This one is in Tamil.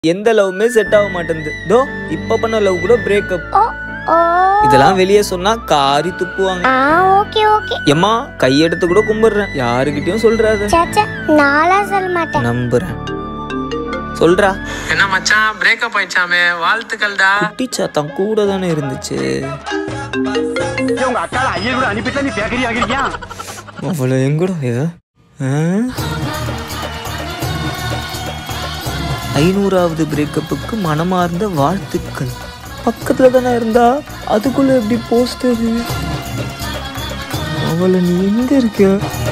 எந்த லவ்வுமே செட் ஆக மாட்டேங்குது தோ இப்ப பண்ண லவ் கூட பிரேக்கப் ஓ ஓ இதெல்லாம் வெளியே சொன்னா காரி துப்புவாங்க ஆ ஓகே ஓகே எம்மா கையெடுத்து கூட கும்பிடுறேன் யாருக்கிட்டயும் சொல்றாத சேச்சா நாளா சொல்ல மாட்டேன் நம்புறேன் சொல்றா என்ன மச்சான் பிரேக்கப் ஆயிடுச்சாமே வாழ்த்துக்கள்டா குட்டி சாத்தான் கூட தானே இருந்துச்சு உங்க அக்கால ஐயர் கூட அனுப்பிட்டு நீ பேக்கரி ஆகிருக்கியா அவ்வளோ எங்கூட ஏதோ ஐநூறாவது பிரேக்கப்புக்கு மனமார்ந்த வாழ்த்துக்கள் பக்கத்துல தானே இருந்தா அதுக்குள்ள எப்படி போஸ்டர் அவளை நீ எங்க இருக்க